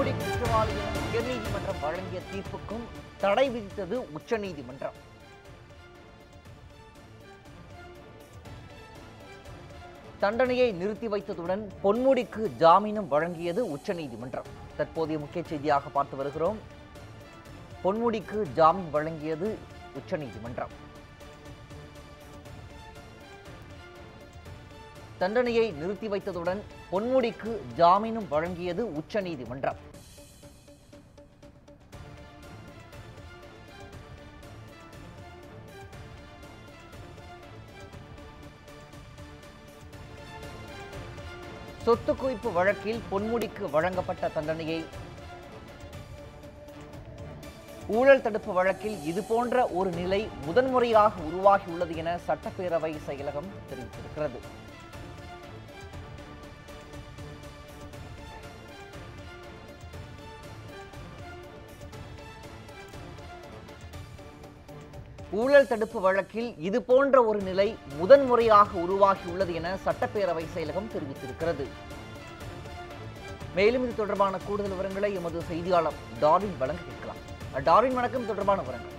பொன்முடி குற்றவாளி என உயர்நீதிமன்றம் வழங்கிய தீர்ப்புக்கும் தடை விதித்தது உச்சநீதிமன்றம் தண்டனையை நிறுத்தி வைத்ததுடன் பொன்முடிக்கு ஜாமீனும் வழங்கியது உச்சநீதிமன்றம் தற்போதைய முக்கிய செய்தியாக பார்த்து வருகிறோம் பொன்முடிக்கு ஜாமீன் வழங்கியது உச்சநீதிமன்றம் தண்டனையை நிறுத்தி வைத்ததுடன் பொன்முடிக்கு ஜாமீனும் வழங்கியது உச்சநீதிமன்றம் சொத்து குவிப்பு வழக்கில் பொன்முடிக்கு வழங்கப்பட்ட தண்டனையை ஊழல் தடுப்பு வழக்கில் இது போன்ற ஒரு நிலை முதன்முறையாக உருவாகியுள்ளது என சட்டப்பேரவை செயலகம் தெரிவித்திருக்கிறது ஊழல் தடுப்பு வழக்கில் இது போன்ற ஒரு நிலை முதன்முறையாக உருவாகியுள்ளது என சட்டப்பேரவை செயலகம் தெரிவித்திருக்கிறது மேலும் இது தொடர்பான கூடுதல் விவரங்களை எமது செய்தியாளர் டார்வின் வழங்க கேட்கலாம் அஹ் டார்வின் வணக்கம் இது தொடர்பான விவரங்கள்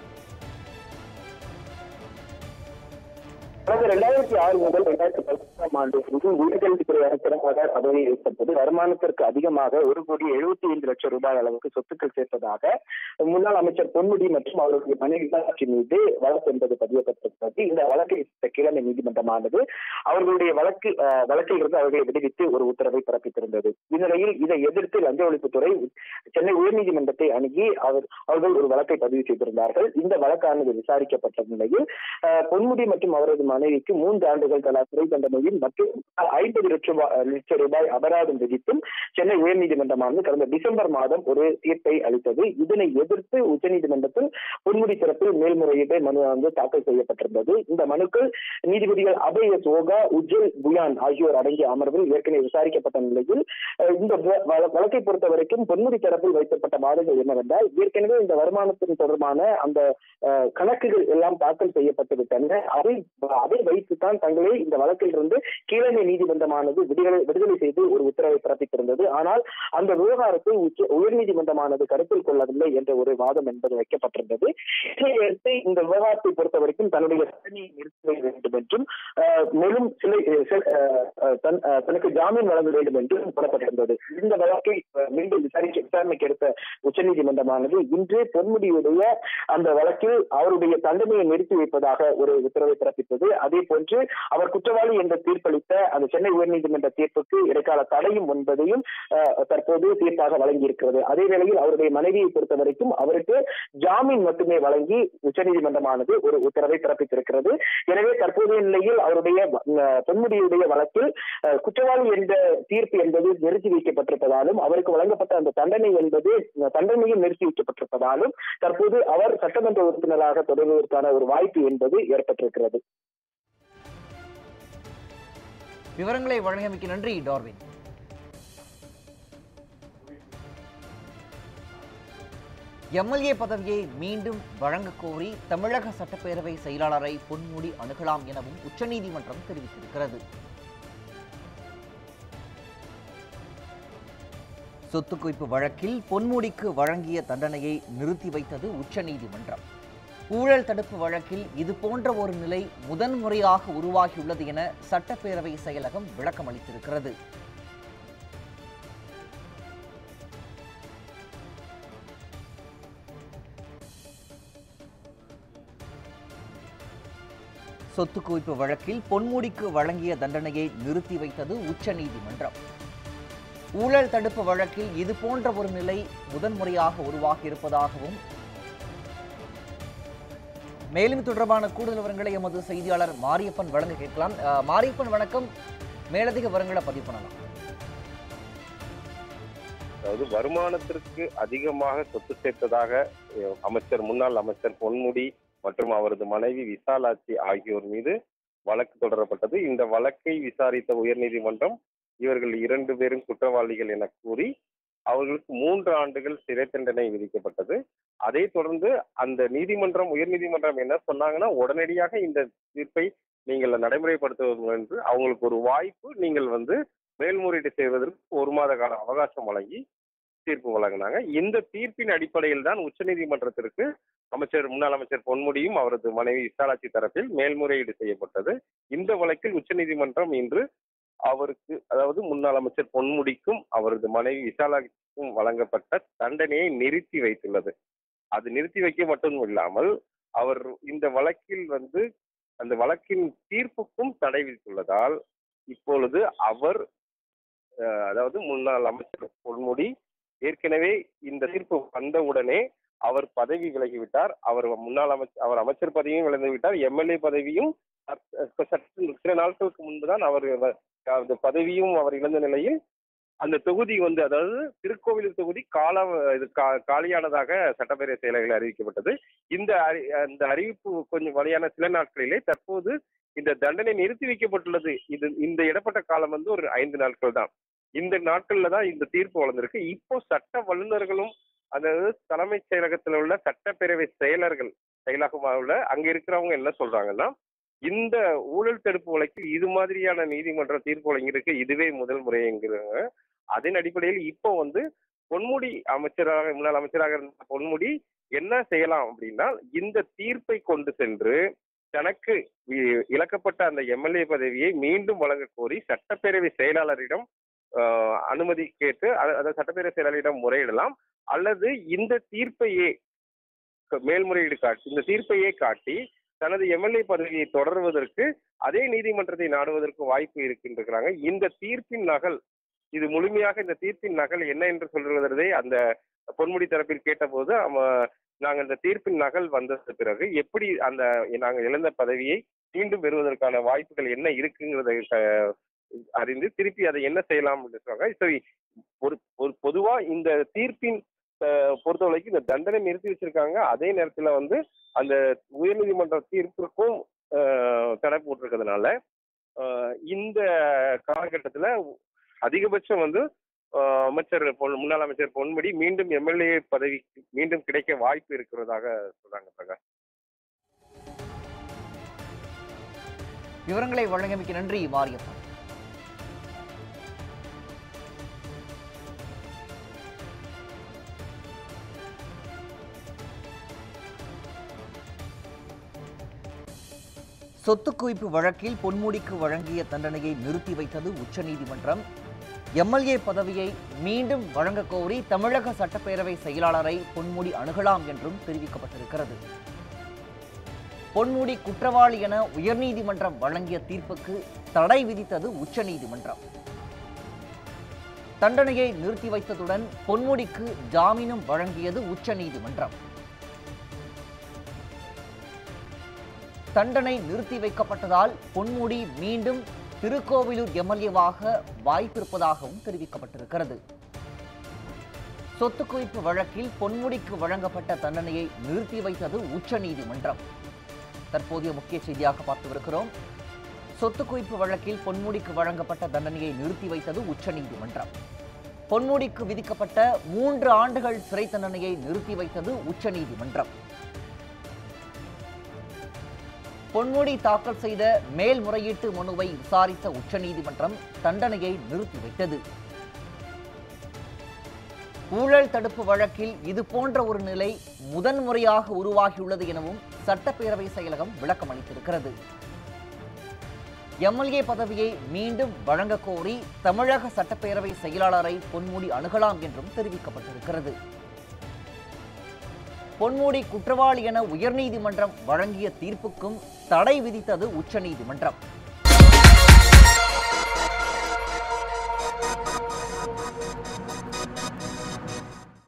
கடந்த இரண்டாயிரத்தி ஆறு முதல் இரண்டாயிரத்தி பதினெட்டாம் ஆண்டு புது உயர்கல்வித்துறை அமைச்சராக பதவி ஏற்பட்டது வருமானத்திற்கு அதிகமாக ஒரு கோடி எழுபத்தி ஐந்து லட்சம் ரூபாய் அளவுக்கு சொத்துக்கள் சேர்த்ததாக முன்னாள் அமைச்சர் பொன்முடி மற்றும் அவருடைய மனைவி மீனாட்சி மீது வழக்கு என்பது பதியப்பட்டிருக்கிறது இந்த வழக்கை விசாரித்த கிழமை நீதிமன்றமானது அவர்களுடைய வழக்கு அஹ், வழக்கில் இருந்து அவர்களை விடுவித்து ஒரு உத்தரவை பிறப்பித்திருந்தது இந்நிலையில் இதை எதிர்த்து லஞ்ச ஒழிப்புத்துறை சென்னை உயர்நீதிமன்றத்தை அணுகி அவர் அவர்கள் ஒரு வழக்கை பதிவு செய்திருந்தார்கள் இந்த வழக்கானது விசாரிக்கப்பட்ட நிலையில் அஹ், பொன்முடி மற்றும் அவரது மனைவிக்கு மூன்று ஆண்டுகள் தலா சிறை தண்டனையும் மற்றும் ஐம்பது லட்சம் ரூபாய் லட்சம் ரூபாய் அபராதம் விதித்தும் சென்னை உயர்நீதிமன்றமானது கடந்த டிசம்பர் மாதம் ஒரு தீர்ப்பை அளித்தது இதனை எதிர்த்து உச்சநீதிமன்றத்தில் பொன்முடி தரப்பில் மேல்முறையீட்டு மனு வந்து தாக்கல் செய்யப்பட்டிருந்தது இந்த மனுக்கள் நீதிபதிகள் அபய் எஸ் ஓகா உஜ்ஜல் புயான் ஆகியோர் அடங்கிய அமர்வில் ஏற்கனவே விசாரிக்கப்பட்ட நிலையில் அஹ், இந்த வ- வழ- வழக்கை பொறுத்த வரைக்கும் பொன்முடி தரப்பில் வைக்கப்பட்ட வாதங்கள் என்னவென்றால் ஏற்கனவே இந்த வருமானத்தின் தொடர்பான அந்த அஹ், கணக்குகள் எல்லாம் தாக்கல் செய்யப்பட்டு விட்டன அதை அதை வைத்துத்தான் தங்களை இந்த வழக்கில் இருந்து கீழமை நீதிமன்றமானது விடுதலை விடுதலை செய்து ஒரு உத்தரவை பிறப்பித்திருந்தது ஆனால் அந்த விவகாரத்தை உச்ச உயர்நீதிமன்றமானது கருத்தில் கொள்ளவில்லை என்ற ஒரு வாதம் என்பது வைக்கப்பட்டிருந்தது இதையடுத்து இந்த விவகாரத்தை பொறுத்த வரைக்கும் தன்னுடைய தண்டனையை நிறுத்தி வைக்க வேண்டும் என்றும் அஹ், மேலும் சிலை சில- அஹ், அஹ், தன்- அஹ், தனக்கு ஜாமீன் வழங்க வேண்டும் என்றும் கூறப்பட்டிருந்தது இந்த வழக்கை அஹ், மீண்டும் விசாரிக்க விசாரணைக்கு எடுத்த உச்சநீதிமன்றமானது இன்று பொன்முடியுடைய அந்த வழக்கில் அவருடைய தண்டனையை நிறுத்தி வைப்பதாக ஒரு உத்தரவை பிறப்பித்தது அதே போன்று அவர் குற்றவாளி என்ற தீர்ப்பளித்த அந்த சென்னை உயர்நீதிமன்ற தீர்ப்புக்கு இடைக்கால தடையும் என்பதையும் அஹ், தற்போது தீர்ப்பாக வழங்கியிருக்கிறது அதே வேளையில் அவருடைய மனைவியை பொறுத்த வரைக்கும் அவருக்கு ஜாமீன் மட்டுமே வழங்கி உச்சநீதிமன்றமானது ஒரு உத்தரவை பிறப்பித்திருக்கிறது எனவே தற்போதைய நிலையில் அவருடைய அஹ், பொன்முடியுடைய வழக்கில் அஹ், குற்றவாளி என்ற தீர்ப்பு என்பது நிறுத்தி வைக்கப்பட்டிருப்பதாலும் அவருக்கு வழங்கப்பட்ட அந்த தண்டனை என்பது அஹ், தண்டனையும் நிறுத்தி வைக்கப்பட்டிருப்பதாலும் தற்போது அவர் சட்டமன்ற உறுப்பினராக தொடர்வதற்கான ஒரு வாய்ப்பு என்பது ஏற்பட்டிருக்கிறது விவரங்களை வழங்கியமைக்கு நன்றி டார்வின் எம்எல்ஏ பதவியை மீண்டும் வழங்கக் கோரி தமிழக சட்டப்பேரவை செயலாளரை பொன்முடி அணுகலாம் எனவும் உச்சநீதிமன்றம் தெரிவித்திருக்கிறது சொத்து குவிப்பு வழக்கில் பொன்முடிக்கு வழங்கிய தண்டனையை நிறுத்தி வைத்தது உச்சநீதிமன்றம் ஊழல் தடுப்பு வழக்கில் இது போன்ற ஒரு நிலை முதன்முறையாக உருவாகியுள்ளது என சட்டப்பேரவை செயலகம் விளக்கம் அளித்திருக்கிறது சொத்து குவிப்பு வழக்கில் பொன்முடிக்கு வழங்கிய தண்டனையை நிறுத்தி வைத்தது உச்சநீதிமன்றம் ஊழல் தடுப்பு வழக்கில் இது போன்ற ஒரு நிலை முதன்முறையாக உருவாகி இருப்பதாகவும் மேலும் இது தொடர்பான கூடுதல் விவரங்களை எமது செய்தியாளர் மாரியப்பன் வழங்க கேட்கலாம் அஹ், மாரியப்பன் வணக்கம் மேலதிக விவரங்களை பதிவு பண்ணலாம் அதாவது வருமானத்திற்கு அதிகமாக சொத்து சேர்த்ததாக அஹ், அமைச்சர் முன்னாள் அமைச்சர் பொன்முடி மற்றும் அவரது மனைவி விசாலாட்சி ஆகியோர் மீது வழக்கு தொடரப்பட்டது இந்த வழக்கை விசாரித்த உயர்நீதிமன்றம் இவர்கள் இரண்டு பேரும் குற்றவாளிகள் என கூறி அவர்களுக்கு மூன்று ஆண்டுகள் சிறை தண்டனை விதிக்கப்பட்டது அதை தொடர்ந்து அந்த நீதிமன்றம் உயர்நீதிமன்றம் என்ன சொன்னாங்கன்னா உடனடியாக இந்த தீர்ப்பை நீங்கள் நடைமுறைப்படுத்துவது என்று அவங்களுக்கு ஒரு வாய்ப்பு நீங்கள் வந்து மேல்முறையீடு செய்வதற்கு ஒரு மாத கால அவகாசம் வழங்கி தீர்ப்பு வழங்கினாங்க இந்த தீர்ப்பின் அடிப்படையில் தான் உச்சநீதிமன்றத்திற்கு அமைச்சர் முன்னாள் அமைச்சர் பொன்முடியும் அவரது மனைவி விசாலாட்சி தரப்பில் மேல்முறையீடு செய்யப்பட்டது இந்த வழக்கில் உச்சநீதிமன்றம் இன்று அவருக்கு அதாவது முன்னாள் அமைச்சர் பொன்முடிக்கும் அவரது மனைவி விசாலாட்சிக்கும் வழங்கப்பட்ட தண்டனையை நிறுத்தி வைத்துள்ளது அது நிறுத்தி வைக்க மட்டும் இல்லாமல் அவர் இந்த வழக்கில் வந்து அந்த வழக்கின் தீர்ப்புக்கும் தடை விதித்துள்ளதால் இப்பொழுது அவர் அஹ், அதாவது முன்னாள் அமைச்சர் பொன்முடி ஏற்கனவே இந்த தீர்ப்பு வந்தவுடனே அவர் பதவி விலகிவிட்டார் அவர் முன்னாள் அமைச்சர் அவர் அமைச்சர் பதவியும் விலகி விட்டார் எம்எல்ஏ பதவியும் சற்று- சற்று சில நாட்களுக்கு முன்புதான் அவர் வ- அந்த பதவியும் அவர் இழந்த நிலையில் அந்த தொகுதி வந்து அதாவது திருக்கோவிலூர் தொகுதி கால இது கா- காலியானதாக சட்டப்பேரவை செயலர்கள் அறிவிக்கப்பட்டது இந்த அறி- அந்த அறிவிப்பு கொஞ்சம் வழியான சில நாட்களிலே தற்போது இந்த தண்டனை நிறுத்தி வைக்கப்பட்டுள்ளது இது இந்த இடப்பட்ட காலம் வந்து ஒரு ஐந்து நாட்கள் தான் இந்த நாட்கள்ல தான் இந்த தீர்ப்பு வளர்ந்திருக்கு இப்போ சட்ட வல்லுநர்களும் அதாவது தலைமைச் செயலகத்தில் உள்ள சட்டப்பேரவை செயலர்கள் செயலகமாக உள்ள அங்க இருக்கிறவங்க என்ன சொல்றாங்கன்னா இந்த ஊழல் தடுப்பு வழக்கில் இது மாதிரியான நீதிமன்ற தீர்ப்பு வழங்கியிருக்கு இதுவே முதல் முறைங்கிறாங்க அதன் அடிப்படையில் இப்போ வந்து பொன்முடி அமைச்சராக முன்னாள் அமைச்சராக இருந்த பொன்முடி என்ன செய்யலாம் அப்படின்னா இந்த தீர்ப்பை கொண்டு சென்று தனக்கு இ- இழக்கப்பட்ட அந்த எம்எல்ஏ பதவியை மீண்டும் வழங்க கோரி சட்டப்பேரவை செயலாளரிடம் ஆஹ், அனுமதி கேட்டு அத- அதாவது சட்டப்பேரவை செயலாளரிடம் முறையிடலாம் அல்லது இந்த தீர்ப்பையே க- மேல்முறையீடு காட்டி இந்த தீர்ப்பையே காட்டி தனது எம்எல்ஏ பதவியை தொடர்வதற்கு அதே நீதிமன்றத்தை நாடுவதற்கு வாய்ப்பு இருக்கின்றாங்க இந்த தீர்ப்பின் நகல் இது முழுமையாக இந்த தீர்ப்பின் நகல் என்ன என்று சொல்வதை அந்த பொன்முடி தரப்பில் கேட்டபோது அவ- நாங்கள் இந்த தீர்ப்பின் நகல் வந்த பிறகு எப்படி அந்த நாங்கள் இழந்த பதவியை மீண்டும் பெறுவதற்கான வாய்ப்புகள் என்ன இருக்குங்கிறத அஹ், அறிந்து திருப்பி அதை என்ன செய்யலாம் அப்படின்னு சொல்றாங்க சரி ஒரு ஒரு பொதுவா இந்த தீர்ப்பின் அஹ், பொறுத்தவரைக்கும் இந்த தண்டனை நிறுத்தி வச்சிருக்காங்க அதே நேரத்துல வந்து அந்த உயர்நீதிமன்ற தீர்ப்பிற்கும் அஹ், தடை போட்டிருக்கிறதுனால அஹ், இந்த காலகட்டத்துல அதிகபட்சம் வந்து அஹ், அமைச்சர் பொன் முன்னாள் அமைச்சர் பொன்முடி மீண்டும் எம்எல்ஏ பதவி மீண்டும் கிடைக்க வாய்ப்பு இருக்கிறதாக சொல்றாங்க பிரகாஷ் விவரங்களை வழங்கியமைக்கு நன்றி மாரியப்பன் சொத்து குவிப்பு வழக்கில் பொன்முடிக்கு வழங்கிய தண்டனையை நிறுத்தி வைத்தது உச்சநீதிமன்றம் எம்எல்ஏ பதவியை மீண்டும் வழங்கக் கோரி தமிழக சட்டப்பேரவை செயலாளரை பொன்முடி அணுகலாம் என்றும் தெரிவிக்கப்பட்டிருக்கிறது பொன்முடி குற்றவாளி என உயர்நீதிமன்றம் வழங்கிய தீர்ப்புக்கு தடை விதித்தது உச்சநீதிமன்றம் தண்டனையை நிறுத்தி வைத்ததுடன் பொன்முடிக்கு ஜாமீனும் வழங்கியது உச்சநீதிமன்றம் தண்டனை நிறுத்தி வைக்கப்பட்டதால் பொன்முடி மீண்டும் திருக்கோவிலூர் எம்எல்ஏவாக வாய்ப்பிருப்பதாகவும் தெரிவிக்கப்பட்டிருக்கிறது சொத்து குவிப்பு வழக்கில் பொன்முடிக்கு வழங்கப்பட்ட தண்டனையை நிறுத்தி வைத்தது உச்சநீதிமன்றம் தற்போதைய முக்கிய செய்தியாக பார்த்துவிருக்கிறோம் சொத்து குவிப்பு வழக்கில் பொன்முடிக்கு வழங்கப்பட்ட தண்டனையை நிறுத்தி வைத்தது உச்சநீதிமன்றம் பொன்முடிக்கு விதிக்கப்பட்ட மூன்று ஆண்டுகள் சிறை தண்டனையை நிறுத்தி வைத்தது உச்சநீதிமன்றம் பொன்முடி தாக்கல் செய்த மேல்முறையீட்டு மனுவை விசாரித்த உச்சநீதிமன்றம் தண்டனையை நிறுத்தி வைத்தது ஊழல் தடுப்பு வழக்கில் இது போன்ற ஒரு நிலை முதன்முறையாக உருவாகியுள்ளது எனவும் சட்டப்பேரவை செயலகம் விளக்கம் அளித்திருக்கிறது எம்எல்ஏ பதவியை மீண்டும் வழங்க கோரி தமிழக சட்டப்பேரவை செயலாளரை பொன்முடி அணுகலாம் என்றும் தெரிவிக்கப்பட்டிருக்கிறது பொன்முடி குற்றவாளி என உயர்நீதிமன்றம் வழங்கிய தீர்ப்புக்கும் தடை விதித்தது உச்சநீதிமன்றம்